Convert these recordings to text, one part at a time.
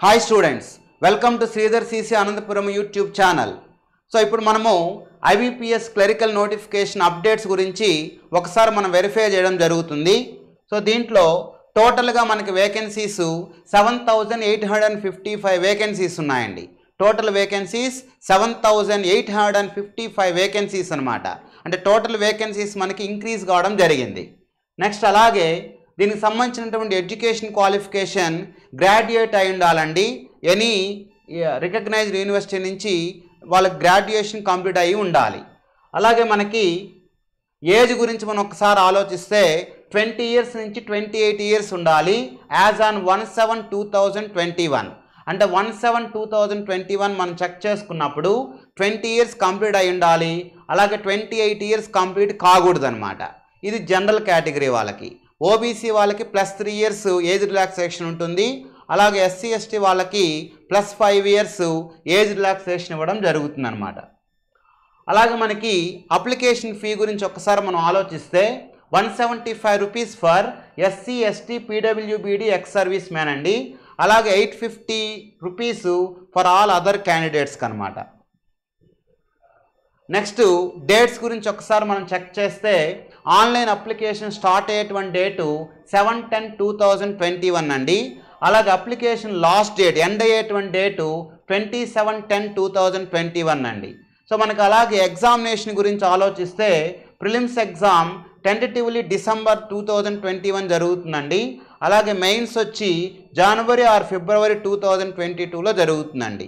hi students welcome to Sridhar CC Anantapur YouTube channel so ఇప్పుడు మనము IBPS clerical notification updates గురించి ఒకసారి మనం వెరిఫై చేయడం జరుగుతుంది సో దీంట్లో టోటల్గా మనకి vacancies seven thousand eight hundred and fifty five vacancies ఉన్నాయండి total vacancies seven thousand eight hundred and fifty five vacancies అనమాట అంటే టోటల్ వేకెన్సీస్ మనకి ఇంక్రీజ్ కావడం జరిగింది నెక్స్ట్ అలాగే దీనికి సంబంధించినటువంటి ఎడ్యుకేషన్ క్వాలిఫికేషన్ గ్రాడ్యుయేట్ అయి ఉండాలండి ఎనీ రికగ్నైజ్డ్ యూనివర్సిటీ నుంచి వాళ్ళకి గ్రాడ్యుయేషన్ కంప్లీట్ అయి ఉండాలి అలాగే మనకి ఏజ్ గురించి మనం ఒకసారి ఆలోచిస్తే ట్వంటీ ఇయర్స్ నుంచి ట్వంటీ ఎయిట్ ఇయర్స్ ఉండాలి as on one seven two thousand twenty one అంటే one seven two thousand twenty one మనం చెక్ చేసుకున్నప్పుడు ట్వంటీ ఇయర్స్ కంప్లీట్ అయి ఉండాలి అలాగే ట్వంటీ ఎయిట్ ఇయర్స్ కంప్లీట్ కాకూడదు అనమాట ఇది జనరల్ కేటగిరీ వాళ్ళకి ఓబీసీ వాళ్ళకి plus three years age relaxation ఉంటుంది అలాగే ఎస్సీ ఎస్టీ వాళ్ళకి plus five years age relaxation ఇవ్వడం జరుగుతుంది అనమాట అలాగే మనకి అప్లికేషన్ ఫీ గురించి ఒకసారి మనం ఆలోచిస్తే one seventy five rupees for SC ST PWBD ex service man అండి అలాగే eight fifty rupees for all other క్యాండిడేట్స్కి అనమాట నెక్స్ట్ డేట్స్ గురించి ఒకసారి మనం చెక్ చేస్తే ఆన్లైన్ అప్లికేషన్ స్టార్ట్ అయ్యేటువంటి date seven ten two thousand twenty one అండి అలాగే అప్లికేషన్ లాస్ట్ డేట్ ఎండ్ అయ్యేటువంటి date twenty seven ten two thousand twenty one అండి సో మనకు అలాగే ఎగ్జామినేషన్ గురించి ఆలోచిస్తే prelims exam tentatively December two thousand twenty one జరుగుతుందండి అలాగే మెయిన్స్ వచ్చి January or February two thousand twenty టూలో జరుగుతుందండి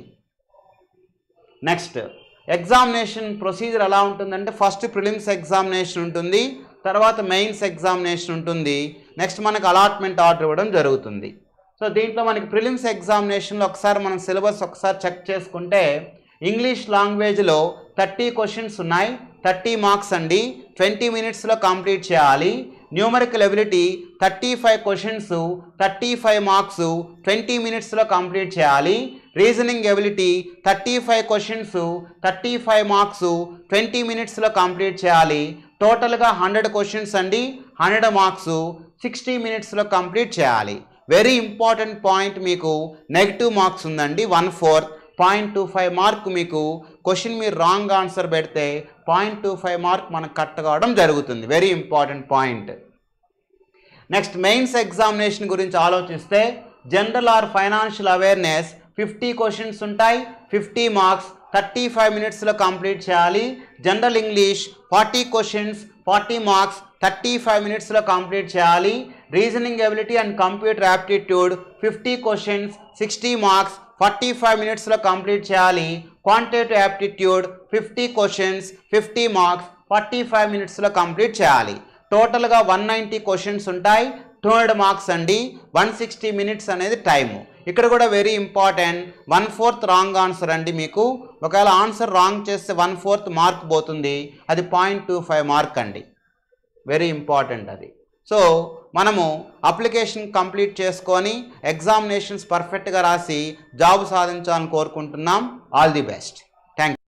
నెక్స్ట్ ఎగ్జామినేషన్ ప్రొసీజర్ ఎలా ఉంటుందంటే ఫస్ట్ ప్రిలిమ్స్ ఎగ్జామినేషన్ ఉంటుంది తర్వాత మెయిన్స్ ఎగ్జామినేషన్ ఉంటుంది నెక్స్ట్ మనకు అలాట్మెంట్ ఆర్డర్ ఇవ్వడం జరుగుతుంది సో దీంట్లో మనకి ప్రిలిమ్స్ ఎగ్జామినేషన్లో ఒకసారి మనం సిలబస్ ఒకసారి చెక్ చేసుకుంటే ఇంగ్లీష్ లాంగ్వేజ్లో థర్టీ క్వశ్చన్స్ ఉన్నాయి థర్టీ మార్క్స్ అండి ట్వంటీ మినిట్స్లో కంప్లీట్ చేయాలి numerical ability thirty five questions thirty five marks twenty మినిట్స్లో కంప్లీట్ చేయాలి reasoning ability thirty five questions thirty five marks twenty మినిట్స్లో కంప్లీట్ చేయాలి టోటల్గా హండ్రెడ్ క్వశ్చన్స్ అండి హండ్రెడ్ మార్క్స్ సిక్స్టీ మినిట్స్లో కంప్లీట్ చేయాలి వెరీ ఇంపార్టెంట్ పాయింట్ మీకు నెగిటివ్ మార్క్స్ ఉందండి one fourth point two five mark మీకు క్వశ్చన్ మీరు రాంగ్ ఆన్సర్ పెడితే పాయింట్ టూ ఫైవ్ మార్క్ మనకు కట్ కావడం జరుగుతుంది very important point next mains examination గురించి ఆలోచిస్తే general or financial awareness fifty questions ఉంటాయి ఫిఫ్టీ మార్క్స్ థర్టీ ఫైవ్ మినిట్స్లో కంప్లీట్ చేయాలి general English forty questions forty marks thirty five మినిట్స్లో కంప్లీట్ చేయాలి reasoning ability and computer aptitude fifty questions sixty marks forty five మినిట్స్లో complete చేయాలి quantitative aptitude fifty questions fifty marks forty five మినిట్స్లో complete చేయాలి టోటల్గా one ninety questions ఉంటాయి two hundred marks అండి one sixty minutes అనేది time ఇక్కడ కూడా very important one fourth wrong answer అండి మీకు ఒకవేళ ఆన్సర్ రాంగ్ చేస్తే వన్ ఫోర్త్ మార్క్ పోతుంది అది పాయింట్ టూ ఫైవ్ మార్క్ అండి వెరీ ఇంపార్టెంట్ అది సో మనము అప్లికేషన్ కంప్లీట్ చేసుకొని ఎగ్జామినేషన్స్ పర్ఫెక్ట్గా రాసి జాబ్ సాధించాలని కోరుకుంటున్నాం ఆల్ ది బెస్ట్ థ్యాంక్